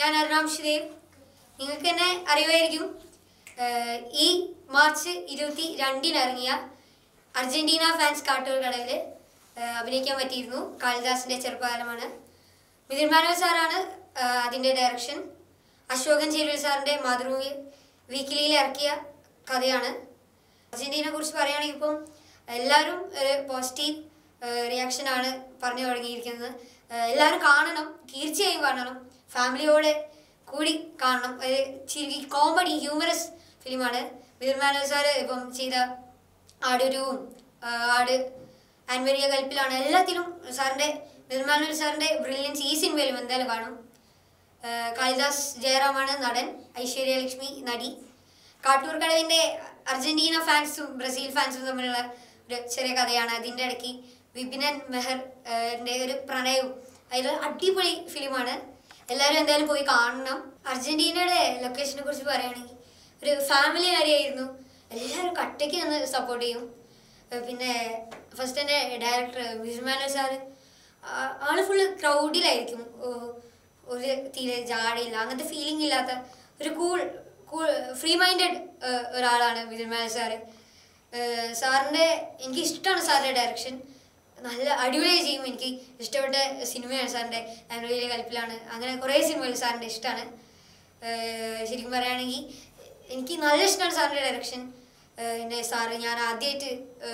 ഞാൻ അരുണാംശ് ദേവ് നിങ്ങൾക്ക് തന്നെ അറിയുമായിരിക്കും ഏഹ് ഈ മാർച്ച് ഇരുപത്തി രണ്ടിന് ഇറങ്ങിയ അർജന്റീന ഫാൻസ് കാട്ടൂർ കടയിൽ അഭിനയിക്കാൻ പറ്റിയിരുന്നു കാളിദാസിന്റെ ചെറുപ്പകാലമാണ് മിഥുൻ മാനവ സാറാണ് ഏഹ് അതിന്റെ ഡയറക്ഷൻ അശോകൻ ചേരുവൽ സാറിന്റെ മാതൃഭൂമി വീക്കിലിയിൽ ഇറക്കിയ കഥയാണ് അർജന്റീനയെ കുറിച്ച് പറയുകയാണെങ്കിൽ ഇപ്പം എല്ലാവരും ഒരു പോസിറ്റീവ് റിയാക്ഷൻ ആണ് പറഞ്ഞു തുടങ്ങിയിരിക്കുന്നത് ഏഹ് എല്ലാവരും കാണണം തീർച്ചയായും കാണണം ഫാമിലിയോടെ കൂടി കാണണം ഒരു ചിരി കോമഡി ഹ്യൂമറസ് ഫിലിമാണ് വിർമാനോ സാർ ഇപ്പം ചെയ്ത ആടൊരുവും ആട് ആൻവരിയ കൽപ്പിലാണ് എല്ലാത്തിലും സാറിൻ്റെ നിർമ്മാണ സാറിൻ്റെ ബ്രില്യൻസ് ഈ സിനിമയിലും എന്തായാലും കാണും ഏഹ് കാളിദാസ് ജയറാമാണ് നടൻ ഐശ്വര്യ ലക്ഷ്മി നടി കാട്ടൂർ കടവിൻ്റെ അർജന്റീന ഫാൻസും ബ്രസീൽ ഫാൻസും തമ്മിലുള്ള ഒരു ചെറിയ കഥയാണ് അതിൻ്റെ ഇടയ്ക്ക് വിപിനൻ മെഹർ ഏഹ് ന്റെ ഒരു പ്രണയവും അതിൽ അടിപൊളി ഫിലിമാണ് എല്ലാവരും എന്തായാലും പോയി കാണണം അർജന്റീനയുടെ ലൊക്കേഷനെ കുറിച്ച് പറയുകയാണെങ്കിൽ ഒരു ഫാമിലി കാര്യമായിരുന്നു എല്ലാവരും കട്ടയ്ക്ക് നിന്ന് സപ്പോർട്ട് ചെയ്യും ഏഹ് പിന്നെ ഫസ്റ്റ് തന്നെ ഡയറക്ടർ വിഷ്മാനോ സാറ് ആ- ആള് ഫുള്ള് ക്രൗഡിലായിരിക്കും ഓ- ഒരു തീരെ ജാടയില്ല അങ്ങനത്തെ ഫീലിംഗ് ഇല്ലാത്ത ഒരു കൂൾ കൂൾ ഫ്രീ മൈൻഡഡ് ഒരാളാണ് വിജയമാന സാറ് ഏഹ് സാറിൻ്റെ എനിക്ക് ഇഷ്ടമാണ് സാറിൻ്റെ ഡയറക്ഷൻ നല്ല അടിപൊളിയായി ചെയ്യും എനിക്ക് ഇഷ്ടപ്പെട്ട സിനിമയാണ് സാറിൻ്റെ ആനുവലിലെ കൽപ്പിലാണ് അങ്ങനെ കുറേ സിനിമകൾ സാറിൻ്റെ ഇഷ്ടമാണ് ശരിക്കും പറയുകയാണെങ്കിൽ എനിക്ക് നല്ല ഇഷ്ടമാണ് സാറിൻ്റെ ഡയറക്ഷൻ എൻ്റെ സാറ് ഞാൻ ആദ്യമായിട്ട്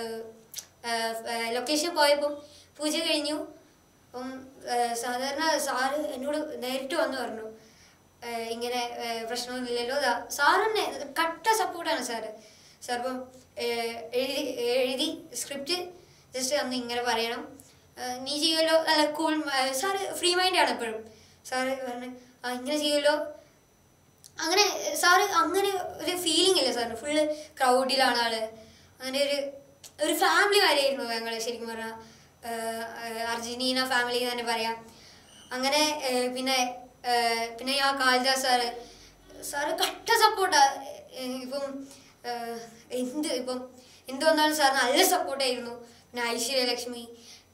ലൊക്കേഷൻ പോയപ്പം പൂജ കഴിഞ്ഞു അപ്പം ഏഹ് സാധാരണ സാറ് എന്നോട് നേരിട്ട് വന്ന് പറഞ്ഞു ഏഹ് ഇങ്ങനെ ഏഹ് പ്രശ്നമൊന്നുമില്ലല്ലോ ദാ സാറ് തന്നെ കട്ട സപ്പോർട്ടാണ് സാറ് സാർ ഇപ്പം ഏഹ് എഴുതി എഴുതി സ്ക്രിപ്റ്റ് ജസ്റ്റ് അന്ന് ഇങ്ങനെ പറയണം ഏഹ് നീ ചെയ്യുമല്ലോ നല്ല കൂൾ സാറ് ഫ്രീ മൈൻഡാണ് എപ്പോഴും സാറ് പറഞ്ഞു ആ ഇങ്ങനെ ചെയ്യുമല്ലോ അങ്ങനെ സാറ് അങ്ങനെ ഒരു ഫീലിംഗ് ഇല്ല സാറിന് ഫുള്ള് ക്രൗഡിലാണ് ആള് അങ്ങനെ ഒരു ഒരു ഫാമിലി വരെയായിരുന്നു ഞങ്ങൾ ശരിക്കും പറഞ്ഞാൽ അർജന്റീന ഫാമിലി എന്ന് തന്നെ പറയാം അങ്ങനെ ഏഹ് പിന്നെ ഏഹ് പിന്നെ ഞാൻ കാളിദാസ് സാറ് സാറ് കട്ട സപ്പോർട്ടാ ഇപ്പം ഏഹ് എന്ത് ഇപ്പം എന്ത് വന്നാലും സാർ നല്ല സപ്പോർട്ടായിരുന്നു പിന്നെ ഐശ്വര്യ ലക്ഷ്മി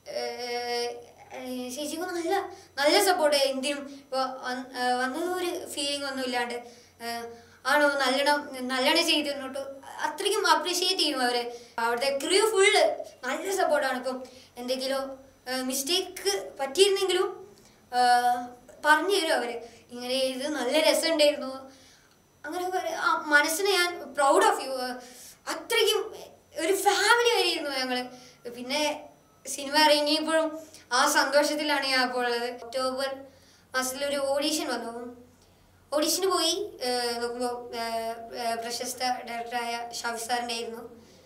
ഏഹ് ഏഹ് ചേച്ചിക്ക് നല്ല നല്ല സപ്പോർട്ട് എന്തിനും ഇപ്പോൾ വന്നത് ഒരു ഫീലിംഗ് ഒന്നും ഇല്ലാണ്ട് ഏഹ് ആണോ നല്ലോണം നല്ലോണം ചെയ്തിരുന്നോട്ട് അത്രയ്ക്കും അപ്രീഷിയേറ്റ് ചെയ്യും അവര് അവിടുത്തെ ക്രൂ ഫുള്ള് നല്ല സപ്പോർട്ടാണ് ഇപ്പം എന്തെങ്കിലും മിസ്റ്റേക്ക് പറ്റിയിരുന്നെങ്കിലും ഏഹ് പറഞ്ഞു തരും അവര് ഇങ്ങനെ ഇത് നല്ല രസമുണ്ടായിരുന്നു അങ്ങനെ കുറെ ആ മനസ്സിന് ഞാൻ പ്രൗഡ് ഓഫ് യു അത്രയ്ക്കും ഒരു ഫാമിലി വരെയായിരുന്നു ഞങ്ങള് പിന്നെ സിനിമ ഇറങ്ങിയപ്പോഴും ആ സന്തോഷത്തിലാണ് ഞാൻ ഇപ്പോൾ ഉള്ളത് ഒക്ടോബർ മാസത്തിൽ ഒരു ഓഡീഷൻ വന്നു ഓഡീഷന് പോയി നോക്കുമ്പോൾ പ്രശസ്ത ഡയറക്ടറായ ഷാഫി സാറിൻ്റെ ആയിരുന്നു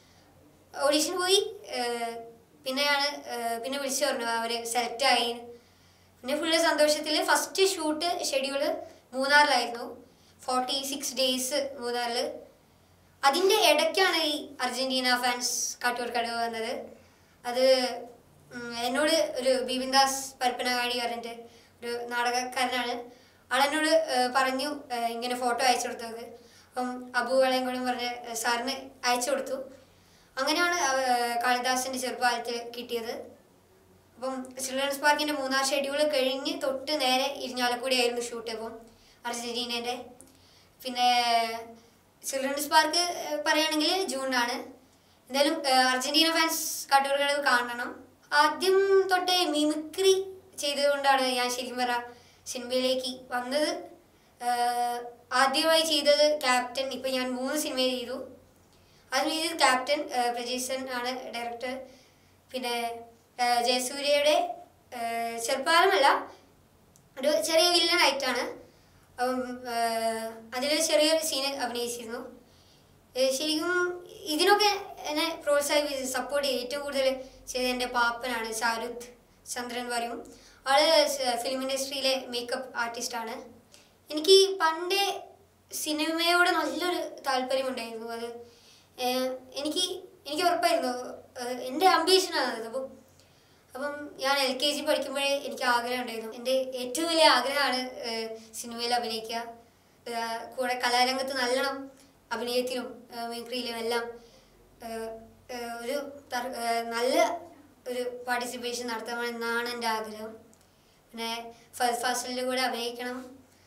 ഓഡീഷന് പോയി ഏഹ് പിന്നെയാണ് ഏഹ് പിന്നെ വിളിച്ചു പറഞ്ഞു അവർ സെലക്ട് ആയി പിന്നെ ഫുള്ള് സന്തോഷത്തിൽ ഫസ്റ്റ് ഷൂട്ട് ഷെഡ്യൂള് മൂന്നാറിലായിരുന്നു ഫോർട്ടി സിക്സ് ഡേയ്സ് മൂന്നാറിൽ അതിൻ്റെ ഇടയ്ക്കാണ് ഈ അർജന്റീന ഫാൻസ് കാട്ടൂർ കടവ് വന്നത് അത് ഉം, എന്നോട് ഒരു ബിബിൻദാസ് പരപ്പനങ്ങാടി പറഞ്ഞിട്ട് ഒരു നാടകക്കാരനാണ് ആളെന്നോട് ഏഹ്, പറഞ്ഞു ഏഹ്, ഇങ്ങനെ ഫോട്ടോ അയച്ചു കൊടുത്തത് അപ്പം അബു വളയംകുളം പറഞ്ഞ് സാറിന് അയച്ചു കൊടുത്തു അങ്ങനെയാണ് അവ- കാളിദാസിന്റെ ചെറുപ്പകാലത്ത് കിട്ടിയത് അപ്പം ചിൽഡ്രൻസ് പാർക്കിന്റെ മൂന്നാം ഷെഡ്യൂൾ കഴിഞ്ഞ് തൊട്ട് നേരെ ഇരിഞ്ഞാലക്കുടി ആയിരുന്നു ഷൂട്ട് അപ്പം അർജന്റീനയുടെ പിന്നെ ചിൽഡ്രൻസ് പാർക്ക് പറയുകയാണെങ്കിൽ ജൂണിലാണ് എന്തായാലും ഏഹ്, അർജന്റീന ഫാൻസ് കാട്ടൂറുകൾ കാണണം ആദ്യം തൊട്ടേ മിമിക്രി ചെയ്തുകൊണ്ടാണ് ഞാൻ ശരിക്കും പറ സിനിമയിലേക്ക് വന്നത് ഏഹ്, ആദ്യമായി ചെയ്തത് ക്യാപ്റ്റൻ ഇപ്പം ഞാൻ മൂന്ന് സിനിമ ചെയ്തു അതിൽ ചെയ്തത് ക്യാപ്റ്റൻ ഏഹ്, പ്രജീസൻ ആണ് ഡയറക്ടർ പിന്നെ ഏഹ്, ജയസൂര്യയുടെ ഏഹ്, ചെറുപ്പകാലമല്ല ഒരു ചെറിയ വില്ലനായിട്ടാണ് അപ്പം അതിൽ ചെറിയൊരു സീന് അഭിനയിച്ചിരുന്നു ഏഹ് ശരിക്കും ഇതിനൊക്കെ എന്നെ പ്രോത്സാഹിപ്പിച്ച് സപ്പോർട്ട് ചെയ്ത് ഏറ്റവും കൂടുതൽ ചെയ്ത എൻ്റെ പാപ്പനാണ് ഷാരുഖ് ചന്ദ്രൻ പറയും ആള് ഫിലിം ഇൻഡസ്ട്രിയിലെ മേക്കപ്പ് ആർട്ടിസ്റ്റാണ് എനിക്ക് പണ്ടേ സിനിമയോട് നല്ലൊരു താല്പര്യമുണ്ടായിരുന്നു അത് ഏഹ് എനിക്ക് എനിക്ക് ഉറപ്പായിരുന്നു ഏഹ് എൻ്റെ അംബീഷനാണ് അത് അപ്പം അപ്പം ഞാൻ എൽ കെ ജി പഠിക്കുമ്പോഴേ എനിക്ക് ആഗ്രഹം ഉണ്ടായിരുന്നു എൻ്റെ ഏറ്റവും വലിയ ആഗ്രഹമാണ് ഏഹ് സിനിമയിൽ അഭിനയിക്കുക ഏഹ് കൂടെ കലാരംഗത്ത് നല്ലോണം അഭിനയത്തിലും ഏഹ് മിമിക്രിയിലും എല്ലാം ഏഹ് ഏഹ് ഒരു തർ- ഏഹ് നല്ല ഒരു പാർട്ടിസിപ്പേഷൻ നടത്തണമെന്നാണ് എൻ്റെ ആഗ്രഹം പിന്നെ ഫസ്റ്റ് ഫാസ്റ്റിൻ്റെ കൂടെ അഭിനയിക്കണം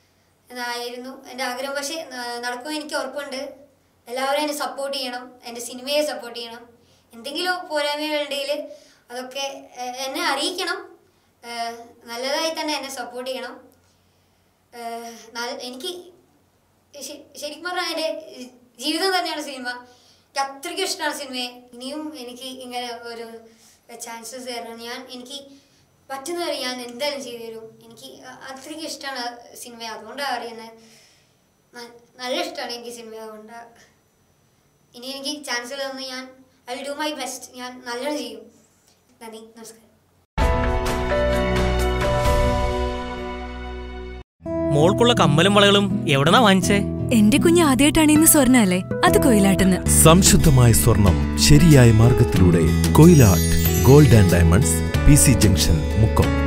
എന്നായിരുന്നു എൻ്റെ ആഗ്രഹം പക്ഷേ ന- നടക്കുമെന്ന് എനിക്ക് ഉറപ്പുണ്ട് എല്ലാവരും എന്നെ സപ്പോർട്ട് ചെയ്യണം എൻ്റെ സിനിമയെ സപ്പോർട്ട് ചെയ്യണം എന്തെങ്കിലും പോരായ്മകളുണ്ടെങ്കിൽ അതൊക്കെ ഏഹ്, എന്നെ അറിയിക്കണം ഏഹ്, നല്ലതായി തന്നെ എന്നെ സപ്പോർട്ട് ചെയ്യണം ഏഹ്, നല്ല- എനിക്ക് ശ- ശരിക്കും പറഞ്ഞാൽ എൻ്റെ ജീവിതം തന്നെയാണ് സിനിമ എനിക്ക് അത്രയ്ക്കും ഇഷ്ടമാണ് സിനിമയെ ഇനിയും എനിക്ക് ഇങ്ങനെ ഒരു ചാൻസസ് തരണം ഞാൻ എനിക്ക് പറ്റുന്നവരെ ഞാൻ എന്തായാലും ചെയ്തു തരും എനിക്ക് അ- അത്രയ്ക്കും ഇഷ്ടമാണ് സിനിമ അതുകൊണ്ടാണ് അറിയുന്നത് ന- നല്ല ഇഷ്ടമാണ് എനിക്ക് സിനിമ അതുകൊണ്ട് ഇനി എനിക്ക് ചാൻസ് തന്ന് ഞാൻ I will do my best ഞാൻ നല്ലോണം ചെയ്യും നന്ദി നമസ്കാരം മോൾക്കുള്ള കമ്മലും വളകളും എവിടെന്നാ വാങ്ങിച്ചേ എന്റെ കുഞ്ഞ് ആദ്യമായിട്ടാണ് ഇന്ന് സ്വർണ്ണ അല്ലേ അത് കൊയിലാട്ടെന്ന് സംശുദ്ധമായ സ്വർണം ശരിയായ മാർഗത്തിലൂടെ Koyilatt gold and diamonds P C junction Mukkam